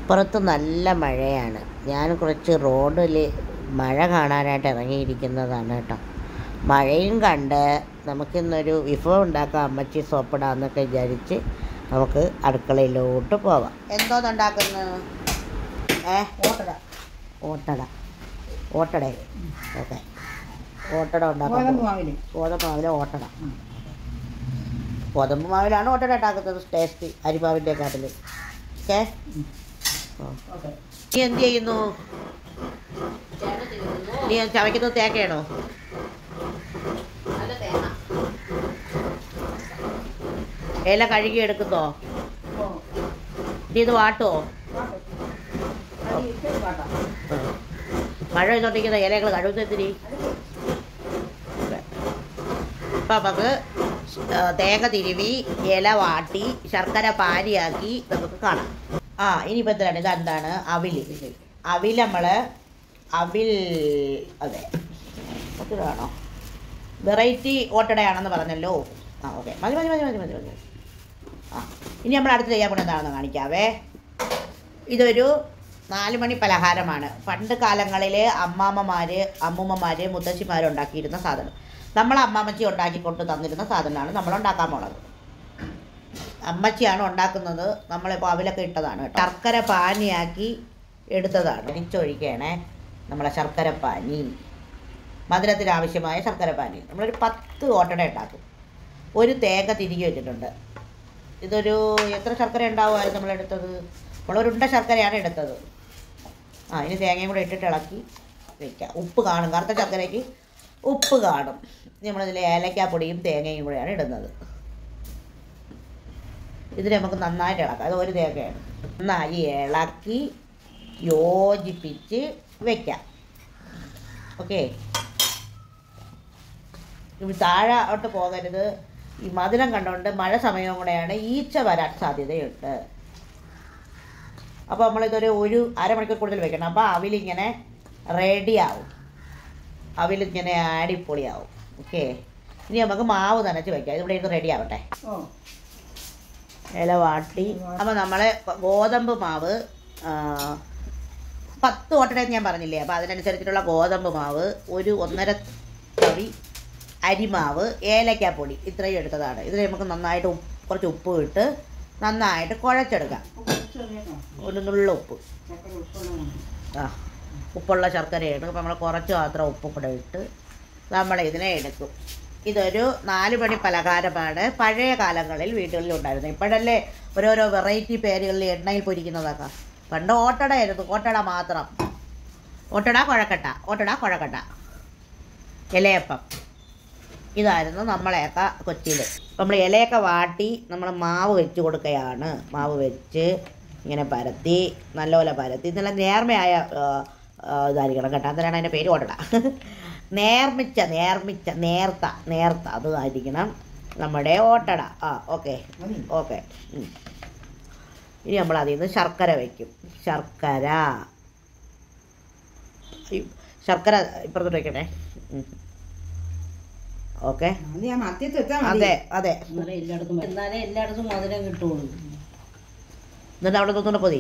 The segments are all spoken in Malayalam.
പുറത്ത് നല്ല മഴയാണ് ഞാൻ കുറച്ച് റോഡിൽ മഴ കാണാനായിട്ട് ഇറങ്ങിയിരിക്കുന്നതാണ് കേട്ടോ മഴയും കണ്ട് നമുക്കിന്നൊരു വിഭവം ഉണ്ടാക്കാം അമ്മച്ചി സോപ്പിടാന്നൊക്കെ വിചാരിച്ച് നമുക്ക് അടുക്കളയിലോട്ട് പോവാം എന്തോന്നുണ്ടാക്കുന്നു ഏ ഓട്ടട ഓട്ടട ഓട്ടട ഓക്കെ ഓട്ടട ഉണ്ടാക്കാൻ ഗോതമ്പ് പോവാം. മാവില് ഗോതമ്പ് മാവിലെ ഓട്ടട ഗോതമ്പ് മാവിലാണ് ഓട്ടട ഉണ്ടാക്കുന്നത് ടേസ്റ്റ് അരിമാവിൻ്റെ കാട്ടിൽ ഓക്കെ ഓക്കെ നീ എന്ത് ചെയ്യുന്നു നീ ചവയ്ക്കുന്നത് തേക്കയാണോ ഇല കഴുകി എടുക്കുന്നോ നീ ഇത് വാട്ടുമോ മഴ പെയ്തോണ്ടിരിക്കുന്ന ഇലകൾ കഴുകുന്നതിന് അപ്പം നമുക്ക് ആ, തേങ്ങ തിരുവി ഇല വാട്ടി ശർക്കര പാനിയാക്കി നമുക്ക് കാണാം ആ ഇനിയിപ്പോൾ എന്താണ് ഇതെന്താണ് അവിൽ അവിൽ നമ്മൾ അവിൽ അതെ ഒത്തിരിയാണോ വെറൈറ്റി ഓട്ടടയാണെന്ന് പറഞ്ഞല്ലോ ആ ഓക്കെ മതി മതി മതി മതി മതി മതി ആ ഇനി നമ്മൾ അടുത്ത് ചെയ്യാൻ പോകുന്നത് എന്താണെന്ന് കാണിക്കാവേ ഇതൊരു നാല് മണി പലഹാരമാണ് പണ്ട് കാലങ്ങളിൽ അമ്മാമ്മമാർ അമ്മൂമ്മമാർ മുത്തശ്ശിമാർ ഉണ്ടാക്കിയിരുന്ന സാധനം നമ്മൾ അമ്മാമ്മച്ചി ഉണ്ടാക്കിക്കൊണ്ട് തന്നിരുന്ന സാധനമാണ് നമ്മൾ ഉണ്ടാക്കാൻ പോണത് അമ്മച്ചിയാണ് ഉണ്ടാക്കുന്നത് നമ്മളിപ്പോൾ അവിലൊക്കെ ഇട്ടതാണ് കേട്ടോ. ശർക്കര പാനിയാക്കി എടുത്തതാണ് ഒഴിച്ചൊഴിക്കണേ നമ്മളെ ശർക്കര പാനി മധുരത്തിന് ആവശ്യമായ ശർക്കര പാനി നമ്മളൊരു പത്ത് ഓട്ടട ഉണ്ടാക്കും ഒരു തേങ്ങ തിരികെ വെച്ചിട്ടുണ്ട് ഇതൊരു എത്ര ശർക്കര ഉണ്ടാവുമായിരുന്നു നമ്മളെടുത്തത് നമ്മളൊരുണ്ട ശർക്കരയാണ് എടുത്തത് ആ ഇനി തേങ്ങയും കൂടെ ഇട്ടിട്ട് ഇളക്കി വെക്കാം ഉപ്പ് കാണും കറുത്ത ശർക്കരയ്ക്ക് ഉപ്പ് കാണും ഇനി നമ്മളിതിൽ ഏലക്കാപ്പൊടിയും തേങ്ങയും കൂടെയാണ് ഇടുന്നത് ഇതിന് നമുക്ക് നന്നായിട്ട് ഇളക്കാം അത് ഒരു തേങ്ങയാണ് നന്നായി ഇളക്കി യോജിപ്പിച്ച് വെക്കാം ഓക്കെ ഇവിടെ താഴോട്ട് പോകരുത് ഈ മധുരം കണ്ടുകൊണ്ട് മഴ സമയവും കൂടെയാണ് ഈച്ച വരാൻ സാധ്യതയുണ്ട് അപ്പോൾ നമ്മളിതൊരു ഒരു അരമണിക്കൂർ കൂടുതൽ വെക്കണം അപ്പോൾ അവിലിങ്ങനെ റെഡിയാവും അവിലിങ്ങനെ അടിപൊളിയാവും ഓക്കെ ഇനി നമുക്ക് മാവ് നനച്ച് വെക്കാം ഇതിവിടെ ഇരുന്ന് റെഡി ആവട്ടെ ഓ ഇല വാട്ടി അപ്പോൾ നമ്മൾ ഗോതമ്പ് മാവ് ആ, പത്ത് ഓട്ടട ഞാൻ പറഞ്ഞില്ലേ അപ്പോൾ അതിനനുസരിച്ചിട്ടുള്ള ഗോതമ്പ് മാവ് ഒരു ഒന്നര തവി അരിമാവ് ഏലക്കാപ്പൊടി ഇത്രയും എടുത്തതാണ് ഇതിൽ നമുക്ക് നന്നായിട്ട് ഉപ്പ് കുറച്ച് ഉപ്പ് ഇട്ട് നന്നായിട്ട് കുഴച്ചെടുക്കാം ഒരു നുള്ള ഉപ്പ് ആ ഉപ്പുള്ള ശർക്കരയാണ് അപ്പോൾ നമ്മൾ കുറച്ച് മാത്രം ഉപ്പും കൂടെ ഇട്ട് നമ്മൾ ഇതിനെ എടുക്കും ഇതൊരു നാല് മണി പലഹാരമാണ് പഴയ കാലങ്ങളിൽ വീടുകളിൽ ഉണ്ടായിരുന്നത് ഇപ്പോഴല്ലേ ഓരോരോ വെറൈറ്റി പേരുകളിൽ എണ്ണയിൽ പൊരിക്കുന്നതൊക്കെ പണ്ട് ഓട്ടടയായിരുന്നു ഓട്ടട മാത്രം ഓട്ടട കുഴക്കട്ട ഓട്ടട കുഴക്കട്ട ഇലയപ്പം ഇതായിരുന്നു നമ്മളെയൊക്കെ കൊച്ചിയിൽ നമ്മൾ ഇലയൊക്കെ വാട്ടി നമ്മൾ മാവ് വെച്ച് കൊടുക്കുകയാണ് മാവ് വെച്ച് ഇങ്ങനെ പരത്തി നല്ലപോലെ പരത്തി നല്ല നേർമയായ ആ, ആ, ഇതായിരിക്കണം കേട്ടോ അന്നേരമാണ് അതിൻ്റെ പേര് ഓട്ടട നേർമിച്ച നേർമിച്ച നേർത്ത നേർത്ത അതായിരിക്കണം നമ്മുടെ ഓട്ടട ആ ഓക്കെ മതി. ഓക്കെ ഉം. ഇനി നമ്മൾ അതിൽ നിന്ന് ശർക്കര വയ്ക്കും ശർക്കര ഈ ശർക്കര ഇപ്പുറത്തോട്ട് വയ്ക്കണേ ഉം. ഓക്കെ അത് ഞാൻ മത്തിയത്ത് വെച്ചാൽ മതി അതെ അതെ എന്നാലേ എല്ലായിടത്തും എന്നാലേ എല്ലായിടത്തും മധുരം കിട്ടുള്ളൂ എന്നിട്ട് അവിടെ നിന്നുകൊണ്ട് പൊതി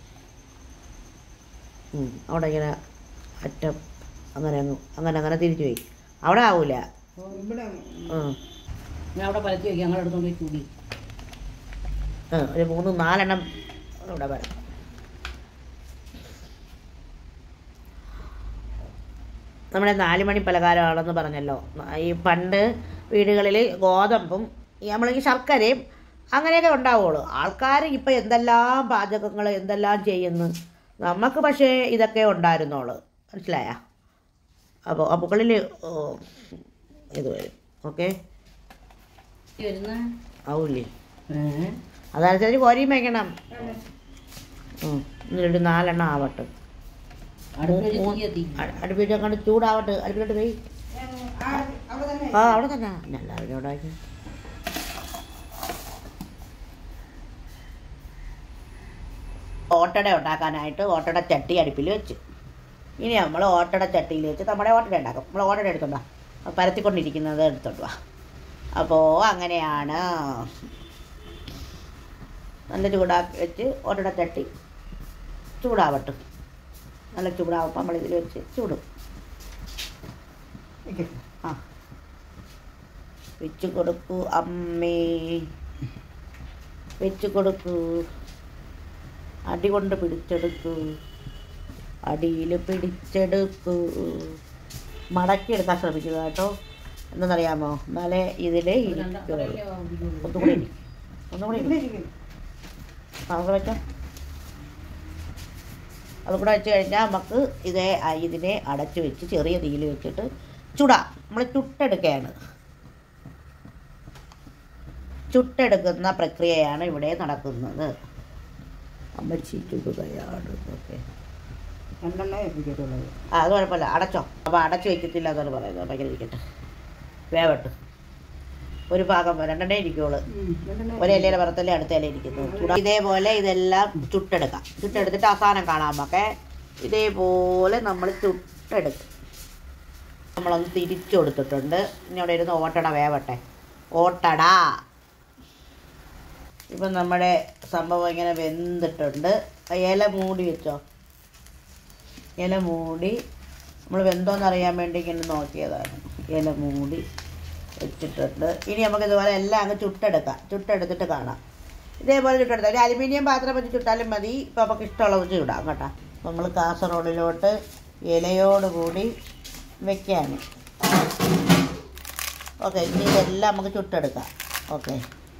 ഉം, അവിടെ ഇങ്ങനെ അറ്റം അങ്ങനെ അങ്ങ് അങ്ങനെ അങ്ങനെ തിരിച്ചു പോയി അവിടെ ആവൂല ഓ, ഇവിടെ ഉം. ഞാൻ അവിടെ പരത്തി വയ്ക്കാം ഞങ്ങളുടെ അടുത്തോണ്ട് പോയി ചൂടി ഉം, ഒരു മൂന്ന് നാലെണ്ണം ഇവിടെ വരാം നമ്മുടെ നാല് മണി പലഹാരമാണെന്ന് പറഞ്ഞല്ലോ ഈ പണ്ട് വീടുകളിൽ ഗോതമ്പും ഈ നമ്മൾ ഈ ശർക്കരയും അങ്ങനെയൊക്കെ ഉണ്ടാവുള്ളൂ ആൾക്കാർ ഇപ്പം എന്തെല്ലാം പാചകങ്ങൾ എന്തെല്ലാം ചെയ്യുന്നു നമുക്ക് പക്ഷേ ഇതൊക്കെ ഉണ്ടായിരുന്നുള്ളൂ മനസ്സിലായ അപ്പോൾ അപ്പുകളിൽ ഇത് വരും ഓക്കെ വരുന്ന ആവൂലേ അതനുസരിച്ച് കോരിയും വയ്ക്കണം ഉം. എന്നിട്ട് നാലെണ്ണം ആവട്ടെ അടുപ്പിൽ തീ കത്തി അടുപ്പിട്ട് അങ്ങോട്ട് ചൂടാവട്ടെ അടുപ്പിലോട്ട് പോയി ആ, അവിടെ തന്നെ ആ അവിടെ തന്നെ എല്ലാവരും ഉണ്ടാക്കി ഓട്ടട ഉണ്ടാക്കാനായിട്ട് ഓട്ടട ചട്ടി അടുപ്പിൽ വെച്ച് ഇനി നമ്മൾ ഓട്ടട ചട്ടിയിൽ വെച്ച് നമ്മുടെ ഓട്ടട ഉണ്ടാക്കും നമ്മൾ ഓട്ടട എടുത്തോണ്ടാ പരത്തിക്കൊണ്ടിരിക്കുന്നത് എടുത്തോണ്ട് വാ അപ്പോൾ അങ്ങനെയാണ് നല്ല ചൂടാക്കി വെച്ച് ഓട്ടട ചട്ടി ചൂടാവട്ടെ നല്ല ചൂടാവുമ്പോൾ നമ്മൾ ഇതിൽ വെച്ച് ചൂടും വെക്ക്. ആ വെച്ച് കൊടുക്കൂ അമ്മേ വെച്ച് കൊടുക്കൂ അടി കൊണ്ട് പിടിച്ചെടുക്കൂ അടിയിൽ പിടിച്ചെടുക്കൂ മടക്കിയെടുക്കാൻ ശ്രമിക്കുക കേട്ടോ എന്തെന്നറിയാമോ എന്നാലേ ഇതിൽ ഇരിക്കുള്ളൂ ഒന്നുകൂടി ഇരി. ഒന്നുകൂടി ഇരി. ഇവിടെ ഇരിക്കും. നമുക്ക് വെക്കാം അതും കൂടെ വെച്ച് കഴിഞ്ഞാൽ നമുക്ക് ഇതേ ആ ഇതിനെ അടച്ച് വെച്ച് ചെറിയ തീയിൽ വെച്ചിട്ട് ചുടാം നമ്മൾ ചുട്ടെടുക്കുകയാണ് ചുട്ടെടുക്കുന്ന പ്രക്രിയയാണ് ഇവിടെ നടക്കുന്നത് അമ്മച്ചി ചുടുകയാണ് ഓക്കെ രണ്ടെണ്ണേ ഇരിക്കത്തുള്ളൂ ആ അത് കുഴപ്പമില്ല അടച്ചോ അപ്പോൾ അടച്ചു വെക്കത്തില്ല എന്നാണ് പറയുന്നത് ഭയങ്കര ഇരിക്കട്ടെ വേവട്ട് ഒരു ഭാഗം രണ്ടെണ്ണേ ഇരിക്കുള്ളൂ ഉം, രണ്ടെണ്ണേ ഒരു ഇലയുടെ പുറത്തല്ലേ അടുത്ത ഇല ഇരിക്കുന്നത് ചൂടാ ഇതേപോലെ ഇതെല്ലാം ചുട്ടെടുക്കാം ചുട്ടെടുത്തിട്ട് അവസാനം കാണാം നമുക്ക് ഇതേപോലെ നമ്മൾ ചുട്ടെടുക്കും നമ്മളൊന്ന് തിരിച്ചു കൊടുത്തിട്ടുണ്ട് ഇനി അവിടെ ഇരുന്ന് ഓട്ടട വേവട്ടെ ഓട്ടട ഇപ്പം നമ്മുടെ സംഭവം ഇങ്ങനെ വെന്തിട്ടുണ്ട് ആ ഇല മൂടി വെച്ചോ ഇല മൂടി നമ്മൾ വെന്തോന്ന് അറിയാൻ വേണ്ടി ഇങ്ങനെ നോക്കിയതാണ് ഇല മൂടി വെച്ചിട്ടുണ്ട് ഇനി നമുക്ക് ഇതുപോലെ എല്ലാം അങ്ങ് ചുട്ടെടുക്കാം ചുട്ടെടുത്തിട്ട് കാണാം ഇതേപോലെ ചുട്ടെടുത്താൽ ഒരു അലുമിനിയം പാത്രം വെച്ച് ചുട്ടാലും മതി ഇപ്പം നമുക്ക് ഇഷ്ടമുള്ളത് വെച്ച് ചുടാം കേട്ടോ നമ്മൾ കാസറോളിലോട്ട് ഇലയോടുകൂടി വെക്കുകയാണ് ഓക്കെ ഇനി ഇതെല്ലാം നമുക്ക് ചുട്ടെടുക്കാം ഓക്കെ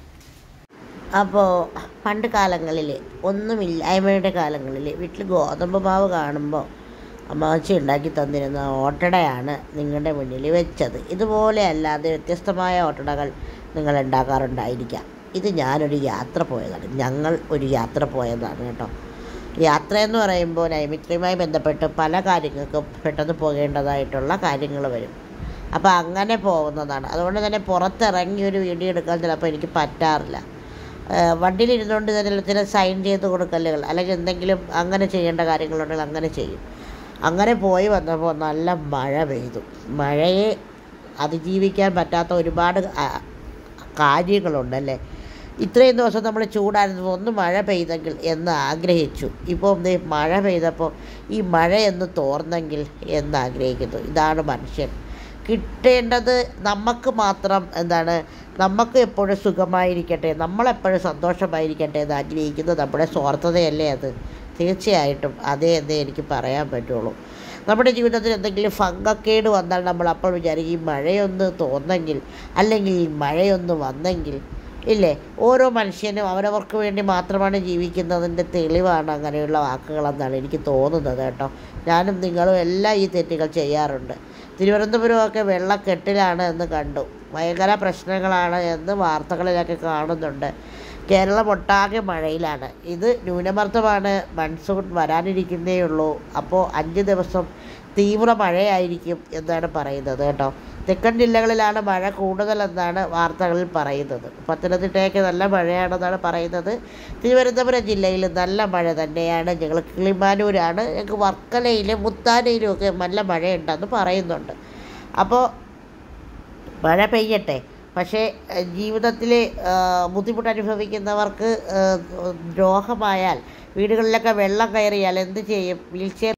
അപ്പോൾ പണ്ട് കാലങ്ങളിൽ ഒന്നുമില്ലായ്മയുടെ കാലങ്ങളിൽ വീട്ടിൽ ഗോതമ്പ് മാവ് കാണുമ്പോൾ അമ്മാച്ചി ഉണ്ടാക്കി തന്നിരുന്ന ഓട്ടടയാണ് നിങ്ങളുടെ മുന്നിൽ വെച്ചത് ഇതുപോലെ അല്ലാതെ വ്യത്യസ്തമായ ഓട്ടടകൾ നിങ്ങൾ ഉണ്ടാക്കാറുണ്ടായിരിക്കാം ഇത് ഞാനൊരു യാത്ര പോയതാണ് ഞങ്ങൾ ഒരു യാത്ര പോയതാണ് കേട്ടോ യാത്ര എന്ന് പറയുമ്പോൾ നൈമിത്രയുമായി ബന്ധപ്പെട്ട് പല കാര്യങ്ങൾക്കും പെട്ടെന്ന് പോകേണ്ടതായിട്ടുള്ള കാര്യങ്ങൾ വരും അപ്പോൾ അങ്ങനെ പോകുന്നതാണ് അതുകൊണ്ട് തന്നെ പുറത്തിറങ്ങി ഒരു വീഡിയോ എടുക്കാൻ ചിലപ്പോൾ എനിക്ക് പറ്റാറില്ല ഏഹ് വണ്ടിയിലിരുന്നുകൊണ്ട് തന്നെ ചില സൈൻ ചെയ്ത് കൊടുക്കലുകൾ അല്ലെങ്കിൽ എന്തെങ്കിലും അങ്ങനെ ചെയ്യേണ്ട കാര്യങ്ങളുണ്ടെങ്കിൽ അങ്ങനെ ചെയ്യും അങ്ങനെ പോയി വന്നപ്പോൾ നല്ല മഴ പെയ്തു മഴയെ അതിജീവിക്കാൻ പറ്റാത്ത ഒരുപാട് ആ- കാര്യങ്ങളുണ്ടല്ലേ ഇത്രയും ദിവസം നമ്മൾ ചൂടായിരുന്നു ഒന്ന് മഴ പെയ്തെങ്കിൽ എന്ന് ആഗ്രഹിച്ചു ഇപ്പോൾ ദേ മഴ പെയ്തപ്പോൾ ഈ മഴയൊന്ന് തോർന്നെങ്കിൽ എന്ന് ആഗ്രഹിക്കുന്നു ഇതാണ് മനുഷ്യൻ കിട്ടേണ്ടത് നമുക്ക് മാത്രം എന്താണ് നമുക്ക് എപ്പോഴും സുഖമായിരിക്കട്ടെ നമ്മളെപ്പോഴും സന്തോഷമായിരിക്കട്ടെ എന്ന് ആഗ്രഹിക്കുന്നത് നമ്മുടെ സ്വാർത്ഥതയല്ലേ അത് തീർച്ചയായിട്ടും അതേ എന്നേ എനിക്ക് പറയാൻ പറ്റുള്ളൂ നമ്മുടെ ജീവിതത്തിൽ എന്തെങ്കിലും ഫംഗക്കേട് വന്നാൽ നമ്മൾ അപ്പോൾ വിചാരിക്കും ഈ മഴയൊന്ന് തോന്നെങ്കിൽ അല്ലെങ്കിൽ ഈ മഴയൊന്ന് വന്നെങ്കിൽ ഇല്ലേ ഓരോ മനുഷ്യനും അവരവർക്ക് വേണ്ടി മാത്രമാണ് ജീവിക്കുന്നതിൻ്റെ തെളിവാണ് അങ്ങനെയുള്ള വാക്കുകളെന്നാണ് എനിക്ക് തോന്നുന്നത് കേട്ടോ ഞാനും നിങ്ങളും എല്ലാം ഈ തെറ്റുകൾ ചെയ്യാറുണ്ട് തിരുവനന്തപുരമൊക്കെ വെള്ളക്കെട്ടിലാണ് എന്ന് കണ്ടു ഭയങ്കര പ്രശ്നങ്ങളാണ് എന്ന് വാർത്തകളിലൊക്കെ കാണുന്നുണ്ട് കേരളം ഒട്ടാകെ മഴയിലാണ് ഇത് ന്യൂനമർദ്ദമാണ് മൺസൂൺ വരാനിരിക്കുന്നേ ഉള്ളൂ അപ്പോൾ അഞ്ച് ദിവസം തീവ്ര മഴയായിരിക്കും എന്നാണ് പറയുന്നത് കേട്ടോ തെക്കൻ ജില്ലകളിലാണ് മഴ കൂടുതലെന്നാണ് വാർത്തകളിൽ പറയുന്നത് പത്തനംതിട്ടയൊക്കെ നല്ല മഴയാണെന്നാണ് പറയുന്നത് തിരുവനന്തപുരം ജില്ലയിൽ നല്ല മഴ തന്നെയാണ് ഞങ്ങൾ കിളിമാനൂരാണ് ഞങ്ങൾക്ക് വർക്കലയിലും മുത്താനയിലും ഒക്കെ നല്ല മഴയുണ്ടെന്ന് പറയുന്നുണ്ട് അപ്പോൾ മഴ പെയ്യട്ടെ പക്ഷേ ജീവിതത്തിൽ ബുദ്ധിമുട്ട് അനുഭവിക്കുന്നവർക്ക് രോഗമായാൽ വീടുകളിലൊക്കെ വെള്ളം കയറിയാൽ എന്ത് ചെയ്യും വീൽ ചെയർ